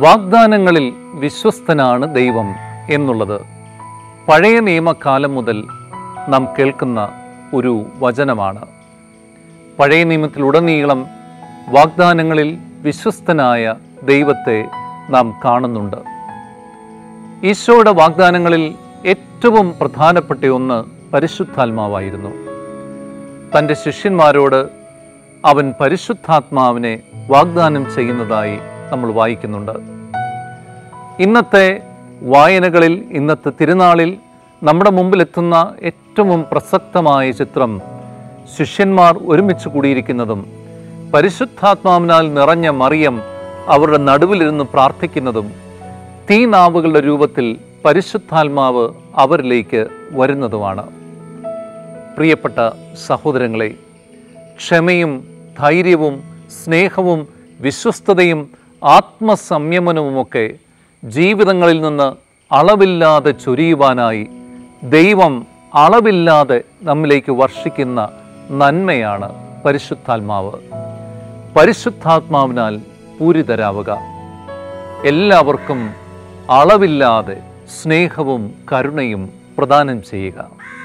വാഗ്ദാനങ്ങളിൽ വിശ്വസ്തനാണ് ദൈവം എന്നുള്ളത് പഴയ നിയമകാലം മുതൽ നാം കേൾക്കുന്ന ഒരു വചനമാണ് പഴയ നിയമത്തിലുടനീളം വാഗ്ദാനങ്ങളിൽ വിശ്വസ്തനായ ദൈവത്തെ നാം കാണുന്നുണ്ട് ഈശോയുടെ വാഗ്ദാനങ്ങളിൽ ഏറ്റവും പ്രധാനപ്പെട്ട ഒന്ന് പരിശുദ്ധാത്മാവായിരുന്നു തൻ്റെ ശിഷ്യന്മാരോട് അവൻ പരിശുദ്ധാത്മാവിനെ വാഗ്ദാനം ചെയ്യുന്നതായി നമ്മൾ വായിക്കുന്നുണ്ട് ഇന്നത്തെ വായനകളിൽ ഇന്നത്തെ തിരുനാളിൽ നമ്മുടെ മുമ്പിലെത്തുന്ന ഏറ്റവും പ്രസക്തമായ ചിത്രം ശിഷ്യന്മാർ ഒരുമിച്ച് കൂടിയിരിക്കുന്നതും പരിശുദ്ധാത്മാവിനാൽ നിറഞ്ഞ മറിയം അവരുടെ നടുവിലിരുന്ന് പ്രാർത്ഥിക്കുന്നതും തീനാവുകളുടെ രൂപത്തിൽ പരിശുദ്ധാത്മാവ് അവരിലേക്ക് വരുന്നതുമാണ് പ്രിയപ്പെട്ട സഹോദരങ്ങളെ ക്ഷമയും ധൈര്യവും സ്നേഹവും വിശ്വസ്തതയും ആത്മസംയമനവുമൊക്കെ ജീവിതങ്ങളിൽ നിന്ന് അളവില്ലാതെ ചൊരിയുവാനായി ദൈവം അളവില്ലാതെ നമ്മിലേക്ക് വർഷിക്കുന്ന നന്മയാണ് പരിശുദ്ധാത്മാവ് പരിശുദ്ധാത്മാവിനാൽ പൂരിതരാവുക എല്ലാവർക്കും അളവില്ലാതെ സ്നേഹവും കരുണയും പ്രദാനം ചെയ്യുക